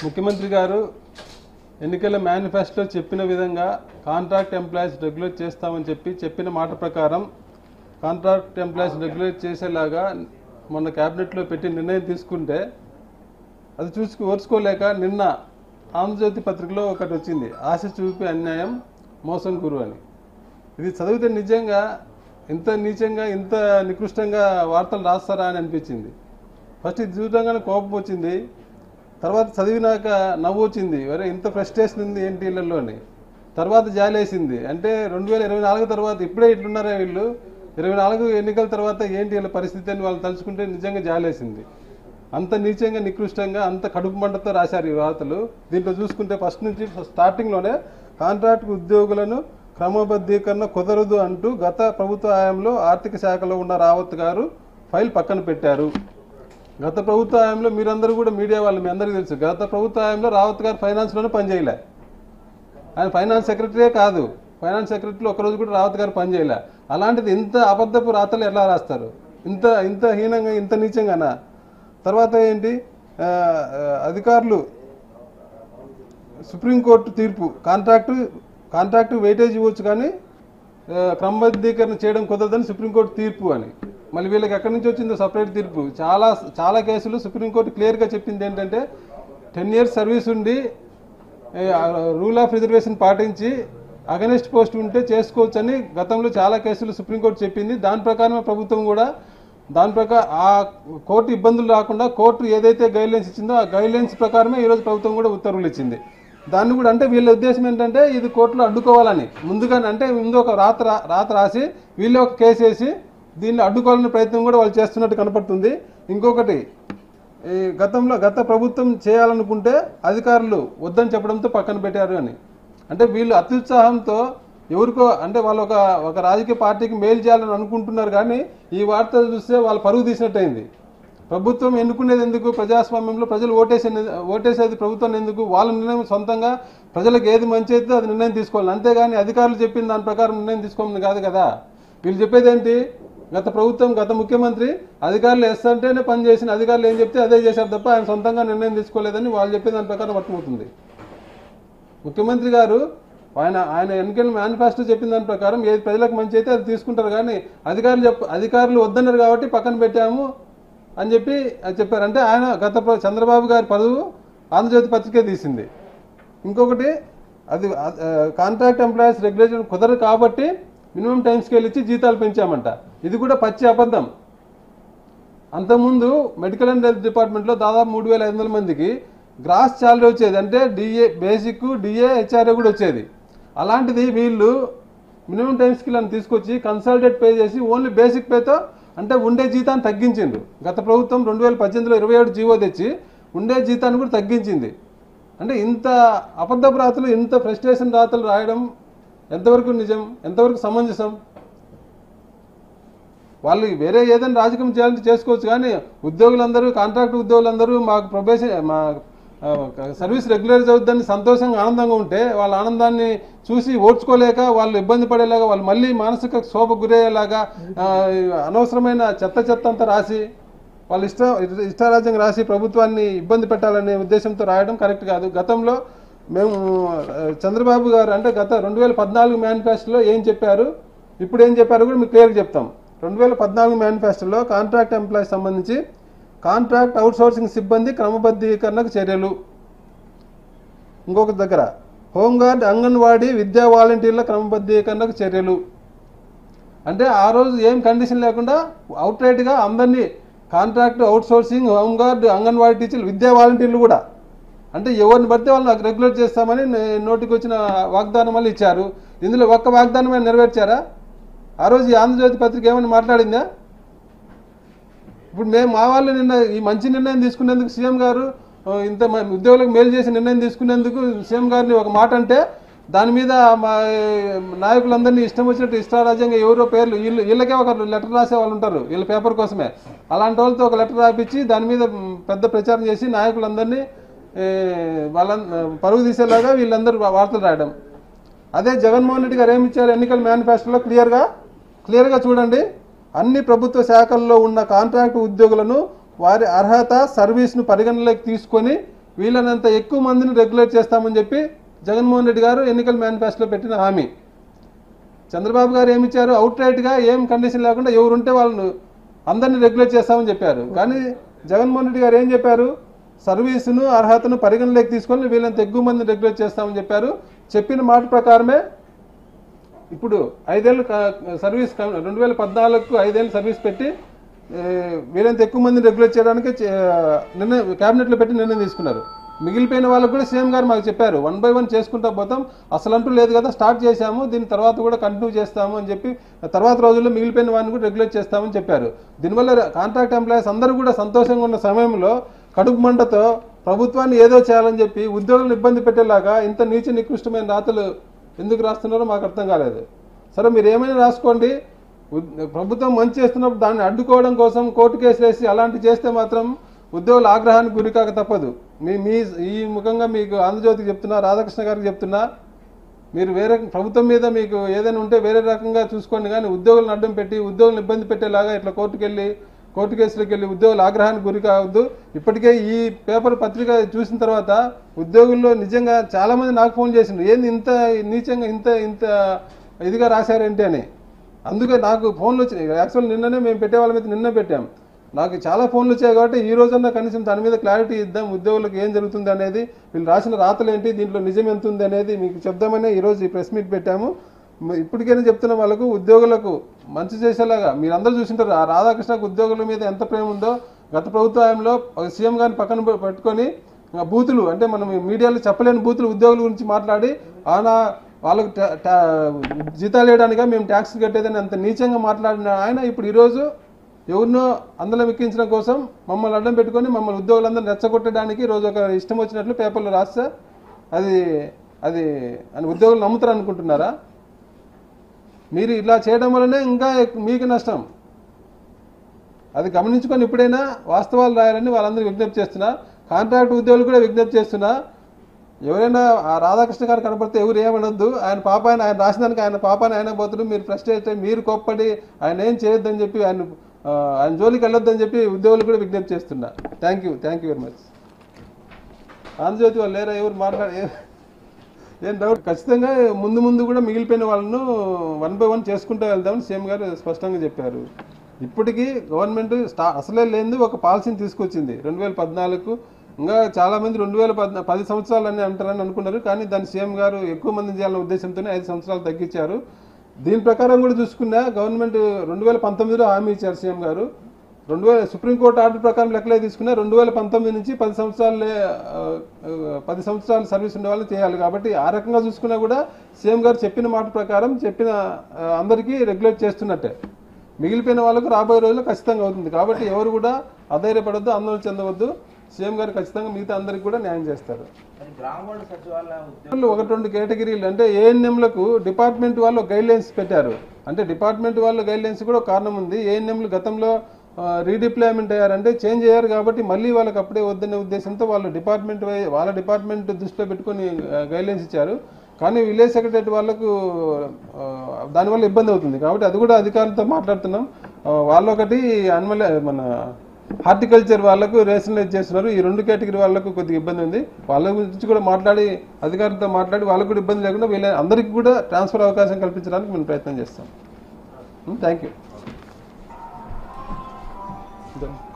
ముఖ్యమంత్రి గారు ఎన్నికల మేనిఫెస్టో చెప్పిన విధంగా కాంట్రాక్ట్ ఎంప్లాయీస్ రెగ్యులేట్ చేస్తామని చెప్పి చెప్పిన మాట ప్రకారం కాంట్రాక్ట్ ఎంప్లాయీస్ రెగ్యులేట్ చేసేలాగా మొన్న క్యాబినెట్లో పెట్టి నిర్ణయం తీసుకుంటే అది చూసుకు ఓర్చుకోలేక నిన్న ఆంధ్రజ్యోతి పత్రికలో ఒకటి వచ్చింది ఆశ చూపి అన్యాయం మోసం గురు అని ఇది చదివితే నిజంగా ఇంత నీచంగా ఇంత నికృష్టంగా వార్తలు రాస్తారా అని అనిపించింది ఫస్ట్ ఇది చూడగానే కోపం వచ్చింది తర్వాత చదివినాక నవ్వు వచ్చింది వరే ఇంత ఫ్రస్ట్రేషన్ ఉంది ఏంటి వీళ్ళల్లో అని తర్వాత జాలేసింది అంటే రెండు వేల ఇరవై నాలుగు తర్వాత ఇప్పుడే ఇట్లున్నారా వీళ్ళు ఇరవై నాలుగు ఎన్నికల తర్వాత ఏంటి వీళ్ళ పరిస్థితి అని వాళ్ళు తలుచుకుంటే నిజంగా జాలేసింది అంత నీచంగా నికృష్టంగా అంత కడుపు మంటతో రాశారు ఈ వార్తలు దీంట్లో చూసుకుంటే ఫస్ట్ నుంచి స్టార్టింగ్లోనే కాంట్రాక్ట్ ఉద్యోగులను క్రమబద్ధీకరణ కుదరదు అంటూ గత ప్రభుత్వ హయాంలో ఆర్థిక శాఖలో ఉన్న రావత్ గారు ఫైల్ పక్కన పెట్టారు గత ప్రభుత్వ హయాంలో మీరందరూ కూడా మీడియా వాళ్ళు మీ అందరికీ తెలుసు గత ప్రభుత్వ హయాంలో రావత్ గారు ఫైనాన్స్లోనే పనిచేయలే ఆయన ఫైనాన్స్ సెక్రటరీయే కాదు ఫైనాన్స్ సెక్రటరీలో ఒకరోజు కూడా రావత్ గారు పనిచేయలే అలాంటిది ఇంత అబద్ధపు రాతలు ఎలా రాస్తారు ఇంత ఇంత హీనంగా ఇంత నీచంగానా తర్వాత ఏంటి ఆ, ఆ, అధికారులు సుప్రీంకోర్టు తీర్పు కాంట్రాక్టు కాంట్రాక్టు వెయిటేజ్ ఇవ్వచ్చు కానీ ఆ, క్రమబద్ధీకరణ చేయడం కుదరదని సుప్రీంకోర్టు తీర్పు అని మళ్ళీ వీళ్ళకి ఎక్కడి నుంచి వచ్చిందో సపరేట్ తీర్పు చాలా చాలా కేసులు సుప్రీంకోర్టు క్లియర్గా చెప్పింది ఏంటంటే టెన్ ఇయర్స్ సర్వీస్ ఉండి రూల్ ఆఫ్ రిజర్వేషన్ పాటించి అగనెస్ట్ పోస్ట్ ఉంటే చేసుకోవచ్చని గతంలో చాలా కేసులు సుప్రీంకోర్టు చెప్పింది దాని ప్రకారమే ప్రభుత్వం కూడా దాని ప్రకారం ఆ కోర్టు ఇబ్బందులు రాకుండా కోర్టు ఏదైతే గైడ్లైన్స్ ఇచ్చిందో ఆ గైడ్లైన్స్ ప్రకారమే ఈరోజు ప్రభుత్వం కూడా ఉత్తర్వులు ఇచ్చింది దాన్ని కూడా అంటే వీళ్ళ ఉద్దేశం ఏంటంటే ఇది కోర్టులో అడ్డుకోవాలని ముందుగానే అంటే ముందు ఒక రాత రా- రాత రాసి వీళ్ళే ఒక కేసు వేసి దీన్ని అడ్డుకోవాలనే ప్రయత్నం కూడా వాళ్ళు చేస్తున్నట్టు కనపడుతుంది ఇంకొకటి ఈ గతంలో గత ప్రభుత్వం చేయాలనుకుంటే అధికారులు వద్దని చెప్పడంతో పక్కన పెట్టారు అని అంటే వీళ్ళు అత్యుత్సాహంతో ఎవరికో అంటే వాళ్ళు ఒక ఒక రాజకీయ పార్టీకి మేలు చేయాలని అనుకుంటున్నారు కానీ ఈ వార్త చూస్తే వాళ్ళు పరుగు తీసినట్టయింది ప్రభుత్వం ఎన్నుకునేది ఎందుకు ప్రజాస్వామ్యంలో ప్రజలు ఓటేసే ఓటేసేది ప్రభుత్వం ఎందుకు వాళ్ళ నిర్ణయం సొంతంగా ప్రజలకు ఏది మంచి అయితే అది నిర్ణయం తీసుకోవాలి అంతేగాని అధికారులు చెప్పిన దాని ప్రకారం నిర్ణయం తీసుకోమని కాదు కదా వీళ్ళు చెప్పేది ఏంటి గత ప్రభుత్వం గత ముఖ్యమంత్రి అధికారులు ఎస్ అంటేనే పని చేసిన అధికారులు ఏం చెప్తే అదే చేశారు తప్ప ఆయన సొంతంగా నిర్ణయం తీసుకోలేదని వాళ్ళు చెప్పే దాని ప్రకారం అర్థమవుతుంది ముఖ్యమంత్రి గారు ఆయన ఆయన ఎన్నికల మేనిఫెస్టో చెప్పిన దాని ప్రకారం ఏది ప్రజలకు మంచి అయితే అది తీసుకుంటారు కానీ అధికారులు చెప్ప అధికారులు వద్దన్నారు కాబట్టి పక్కన పెట్టాము అని చెప్పి అది చెప్పారు అంటే ఆయన గత ప్ర- చంద్రబాబు గారి పదవు ఆంధ్రజ్యోతి పత్రికే తీసింది ఇంకొకటి అది కాంట్రాక్ట్ ఎంప్లాయీస్ రెగ్యులేషన్ కుదరదు కాబట్టి మినిమం టైం స్కేల్ ఇచ్చి జీతాలు పెంచామంట ఇది కూడా పచ్చి అబద్ధం అంతకుముందు మెడికల్ అండ్ హెల్త్ డిపార్ట్మెంట్లో దాదాపు మూడు వేల ఐదు వందల మందికి గ్రాస్ శాలరీ వచ్చేది అంటే డిఏ బేసిక్ డిఏ హెచ్ఆర్ఏ కూడా వచ్చేది అలాంటిది వీళ్ళు మినిమం టైం స్కిల్ అని తీసుకొచ్చి కన్సల్టేట్ పే చేసి ఓన్లీ బేసిక్ పేతో అంటే ఉండే జీతాన్ని తగ్గించిండు గత ప్రభుత్వం రెండు వేల పద్దెనిమిదిలో ఇరవై ఏడు జీవో తెచ్చి ఉండే జీతాన్ని కూడా తగ్గించింది అంటే ఇంత అబద్ధపు రాతలు ఇంత ఫ్రస్ట్రేషన్ రాతలు రాయడం ఎంతవరకు నిజం ఎంతవరకు సమంజసం వాళ్ళు వేరే ఏదైనా రాజకీయం చేయాలంటే చేసుకోవచ్చు కానీ ఉద్యోగులందరూ కాంట్రాక్ట్ ఉద్యోగులందరూ మాకు ప్రొబేషన్ మా ఆ, సర్వీస్ రెగ్యులరైజ్ అవుద్దని సంతోషంగా ఆనందంగా ఉంటే వాళ్ళ ఆనందాన్ని చూసి ఓడ్చుకోలేక వాళ్ళు ఇబ్బంది పడేలాగా వాళ్ళు మళ్ళీ మానసిక శోభ గురయ్యేలాగా ఆ, అనవసరమైన చెత్త చెత్త అంతా రాసి వాళ్ళ ఇష్ట ఇష్టారాజ్యంగా రాసి ప్రభుత్వాన్ని ఇబ్బంది పెట్టాలనే ఉద్దేశంతో రాయడం కరెక్ట్ కాదు గతంలో మేము ఆ, చంద్రబాబు గారు అంటే గత రెండు వేల పద్నాలుగు మేనిఫెస్టోలో ఏం చెప్పారు ఇప్పుడు ఏం చెప్పారు కూడా మీకు క్లియర్గా చెప్తాం రెండు వేల పద్నాలుగు మేనిఫెస్టోలో కాంట్రాక్ట్ ఎంప్లాయీస్ సంబంధించి కాంట్రాక్ట్ అవుట్సోర్సింగ్ సిబ్బంది క్రమబద్ధీకరణకు చర్యలు ఇంకొక దగ్గర హోంగార్డ్ అంగన్వాడీ విద్యా వాలంటీర్ల క్రమబద్ధీకరణకు చర్యలు అంటే ఆ రోజు ఏం కండిషన్ లేకుండా అవుట్ రైట్గా అందరినీ కాంట్రాక్ట్ అవుట్సోర్సింగ్ హోంగార్డ్ అంగన్వాడీ టీచర్లు విద్యా వాలంటీర్లు కూడా అంటే ఎవరిని పడితే వాళ్ళని రెగ్యులేట్ చేస్తామని నే- నోటికి వచ్చిన వాగ్దానం వల్ల ఇచ్చారు ఇందులో ఒక్క వాగ్దానమే నెరవేర్చారా ఆ రోజు ఈ ఆంధ్రజ్యోతి పత్రిక ఏమని మాట్లాడిందా ఇప్పుడు మేము మా వాళ్ళు నిన్న ఈ మంచి నిర్ణయం తీసుకునేందుకు సీఎం గారు ఆ, ఇంత మ- ఉద్యోగులకు మేలు చేసి నిర్ణయం తీసుకునేందుకు సీఎం గారిని ఒక మాట అంటే దాని మీద మా ఏ, నాయకులందరినీ ఇష్టం వచ్చినట్టు ఇష్టారాజ్యంగా ఎవరో పేర్లు వీళ్ళు వీళ్ళకే ఒక లెటర్ రాసే వాళ్ళు ఉంటారు వీళ్ళ పేపర్ కోసమే అలాంటి వాళ్ళతో ఒక లెటర్ రాపించి దాని మీద మ్, పెద్ద ప్రచారం చేసి నాయకులందరినీ ఏ, వాళ్ళ పరుగు తీసేలాగా వీళ్ళందరూ వా- వార్తలు రాయడం అదే జగన్మోహన్ రెడ్డి గారు ఏమి ఇచ్చారు ఎన్నికల మేనిఫెస్టోలో క్లియర్గా క్లియర్గా చూడండి అన్ని ప్రభుత్వ శాఖల్లో ఉన్న కాంట్రాక్ట్ ఉద్యోగులను వారి అర్హత సర్వీస్ను పరిగణలోకి తీసుకొని వీళ్ళనంత ఎక్కువ మందిని రెగ్యులేట్ చేస్తామని చెప్పి జగన్మోహన్ రెడ్డి గారు ఎన్నికల మేనిఫెస్టోలో పెట్టిన హామీ చంద్రబాబు గారు ఏమి ఇచ్చారు అవుట్ రైట్ గా ఏం కండిషన్ లేకుండా ఎవరుంటే వాళ్ళను అందరినీ రెగ్యులేట్ చేస్తామని చెప్పారు కానీ జగన్మోహన్ రెడ్డి గారు ఏం చెప్పారు సర్వీసును అర్హతను పరిగణలోకి తీసుకొని వీళ్ళంత ఎక్కువ మందిని రెగ్యులేట్ చేస్తామని చెప్పారు చెప్పిన మాట ప్రకారమే ఇప్పుడు ఐదేళ్ళు క- సర్వీస్ క- రెండు వేల పద్నాలుగుకు ఐదేళ్ళు సర్వీస్ పెట్టి ఏ, వీరంత ఎక్కువ మందిని రెగ్యులేట్ చేయడానికి చే- నిర్ణయం క్యాబినెట్లో పెట్టి నిర్ణయం తీసుకున్నారు మిగిలిపోయిన వాళ్ళకు కూడా సీఎం గారు మాకు చెప్పారు వన్ బై వన్ చేసుకుంటా పోతాం అసలు అంటూ లేదు కదా స్టార్ట్ చేశాము దీని తర్వాత కూడా కంటిన్యూ చేస్తాము అని చెప్పి తర్వాత రోజుల్లో మిగిలిపోయిన వాడిని కూడా రెగ్యులేట్ చేస్తామని చెప్పారు దీనివల్ల కాంట్రాక్ట్ ఎంప్లాయీస్ అందరూ కూడా సంతోషంగా ఉన్న సమయంలో కడుపు మంటతో ప్రభుత్వాన్ని ఏదో చేయాలని చెప్పి ఉద్యోగులను ఇబ్బంది పెట్టేలాగా ఇంత నీచ నికృష్టమైన రాతలు ఎందుకు రాస్తున్నారో మాకు అర్థం కాలేదు సరే మీరు ఏమైనా రాసుకోండి ఉద్- ప్రభుత్వం మంచి చేస్తున్నప్పుడు దాన్ని అడ్డుకోవడం కోసం కోర్టు కేసులు వేసి అలాంటివి చేస్తే మాత్రం ఉద్యోగుల ఆగ్రహానికి గురికాక తప్పదు మీ మీ ఈ ముఖంగా మీకు ఆంధ్రజ్యోతికి చెప్తున్నా రాధాకృష్ణ గారికి చెప్తున్నా మీరు వేరే ప్రభుత్వం మీద మీకు ఏదైనా ఉంటే వేరే రకంగా చూసుకోండి కానీ ఉద్యోగులను అడ్డం పెట్టి ఉద్యోగులను ఇబ్బంది పెట్టేలాగా ఇట్లా కోర్టుకు వెళ్ళి కోర్టు కేసులకు వెళ్ళి ఉద్యోగుల ఆగ్రహానికి గురి కావద్దు ఇప్పటికే ఈ పేపర్ పత్రిక చూసిన తర్వాత ఉద్యోగుల్లో నిజంగా చాలా మంది నాకు ఫోన్ చేసిండ్రు ఏంది ఇంత నీచంగా ఇంత ఇంత ఇదిగా రాశారేంటి అని అందుకే నాకు ఫోన్లు వచ్చినాయి యాక్చువల్ నిన్ననే మేము పెట్టే వాళ్ళ మీద నిన్న పెట్టాం నాకు చాలా ఫోన్లు వచ్చాయి కాబట్టి ఈ రోజన్నా కనీసం దాని మీద క్లారిటీ ఇద్దాం ఉద్యోగులకు ఏం జరుగుతుంది అనేది వీళ్ళు రాసిన రాతలు ఏంటి దీంట్లో నిజం ఎంత ఉంది అనేది మీకు చెప్దామనే ఈరోజు ఈ ప్రెస్ మీట్ పెట్టాము మ- ఇప్పటికైనా చెప్తున్న వాళ్ళకు ఉద్యోగులకు మంచి చేసేలాగా మీరందరూ చూసింటారు ఆ రాధాకృష్ణకు ఉద్యోగుల మీద ఎంత ప్రేమ ఉందో గత ప్రభుత్వంలో సీఎం గారిని పక్కన పె- పెట్టుకొని ఆ బూతులు అంటే మనం ఈ మీడియాలో చెప్పలేని బూతులు ఉద్యోగుల గురించి మాట్లాడి ఆయన వాళ్ళకు టా- టా- జీతాలు వేయడానిక మేము ట్యాక్స్ కట్టేదని అంత నీచంగా మాట్లాడిన ఆయన ఇప్పుడు ఈరోజు ఎవరినో అందలం ఎక్కించడం కోసం మమ్మల్ని అడ్డం పెట్టుకొని మమ్మల్ని ఉద్యోగులందరినీ రెచ్చగొట్టడానికి రోజు ఒక ఇష్టం వచ్చినట్లు పేపర్లో రాస్తే అది అది అని ఉద్యోగులు నమ్ముతారు అనుకుంటున్నారా మీరు ఇలా చేయడం వల్లనే ఇంకా ఎక్- మీకు నష్టం అది గమనించుకొని ఇప్పుడైనా వాస్తవాలు రాయాలని వాళ్ళందరూ విజ్ఞప్తి చేస్తున్నా కాంట్రాక్ట్ ఉద్యోగులు కూడా విజ్ఞప్తి చేస్తున్నా ఎవరైనా ఆ రాధాకృష్ణ గారు కనపడితే ఎవరు ఏమనొద్దు ఆయన పాపాయన ఆయన రాసినానికి ఆయన పాపాన్ని ఆయన పోతున్నారు మీరు ఫ్రస్ట్రేట్ అయ్యి మీరు కోప్పడి ఆయన ఏం చేయొద్దని చెప్పి ఆయన ఆ, ఆయన జోలికి వెళ్ళొద్దని చెప్పి ఉద్యోగులు కూడా విజ్ఞప్తి చేస్తున్నా thank you thank you very much Andhra Jyothy వాళ్ళు లేరా ఎవరు మాట్లాడే ఏం డౌట్ ఖచ్చితంగా ముందు ముందు కూడా మిగిలిపోయిన వాళ్ళను వన్ బై వన్ చేసుకుంటూ వెళ్దామని సీఎం గారు స్పష్టంగా చెప్పారు ఇప్పటికీ గవర్నమెంట్ స్టా అసలే లేనిది ఒక పాలసీని తీసుకొచ్చింది రెండు వేల పద్నాలుగు ఇంకా చాలా మంది రెండు వేల పద్నా పది సంవత్సరాలు అని అంటారని అనుకున్నారు కానీ దాన్ని సీఎం గారు ఎక్కువ మంది చేయాలనే ఉద్దేశంతోనే ఐదు సంవత్సరాలు తగ్గించారు దీని ప్రకారం కూడా చూసుకున్నా గవర్నమెంట్ రెండు వేల పంతొమ్మిదిలో హామీ ఇచ్చారు సీఎం గారు రెండు వేల సుప్రీంకోర్టు ఆర్డర్ ప్రకారం లెక్కలే తీసుకున్నా రెండు వేల పంతొమ్మిది నుంచి పది సంవత్సరాలు పది సంవత్సరాలు సర్వీస్ ఉండే వాళ్ళు చేయాలి కాబట్టి ఆ రకంగా చూసుకున్నా కూడా సీఎం గారు చెప్పిన మాట ప్రకారం చెప్పిన ఆ, అందరికీ రెగ్యులేట్ చేస్తున్నట్టే మిగిలిపోయిన వాళ్ళకు రాబోయే రోజుల్లో ఖచ్చితంగా అవుతుంది కాబట్టి ఎవరు కూడా అధైర్యపడొద్దు ఆందోళన చెందవద్దు సీఎం గారు ఖచ్చితంగా మిగతా అందరికి కూడా న్యాయం చేస్తారు మరి గ్రామ వార్డు సచివాలయ ఉద్యోగం వాళ్ళు ఒకటి రెండు కేటగిరీలు అంటే ఏఎన్ఎంలకు డిపార్ట్మెంట్ వాళ్ళు గైడ్ లైన్స్ పెట్టారు అంటే డిపార్ట్మెంట్ వాళ్ళ గైడ్ లైన్స్ కూడా ఒక కారణం ఉంది ఏఎన్ఎంలు గతంలో రీడిప్లాయ్మెంట్ అయ్యారంటే చేంజ్ అయ్యారు కాబట్టి మళ్ళీ వాళ్ళకి అప్పుడే వద్దనే ఉద్దేశంతో వాళ్ళు డిపార్ట్మెంట్ వై- వాళ్ళ డిపార్ట్మెంట్ దృష్టిలో పెట్టుకొని గైడ్ లైన్స్ ఇచ్చారు కానీ విలేజ్ సెక్రటరీ వాళ్ళకు ఆ, దానివల్ల ఇబ్బంది అవుతుంది కాబట్టి అది కూడా అధికారులతో మాట్లాడుతున్నాం ఆ, వాళ్ళు ఒకటి అనిమల్ మన హార్టికల్చర్ వాళ్ళకు రేషనలైజ్ చేస్తున్నారు ఈ రెండు కేటగిరీ వాళ్ళకు కొద్దిగా ఇబ్బంది ఉంది వాళ్ళ గురించి కూడా మాట్లాడి అధికారులతో మాట్లాడి వాళ్ళకు కూడా ఇబ్బంది లేకుండా వీళ్ళ అందరికీ కూడా ట్రాన్స్ఫర్ అవకాశం కల్పించడానికి మేము ప్రయత్నం చేస్తాం థ్యాంక్ యూ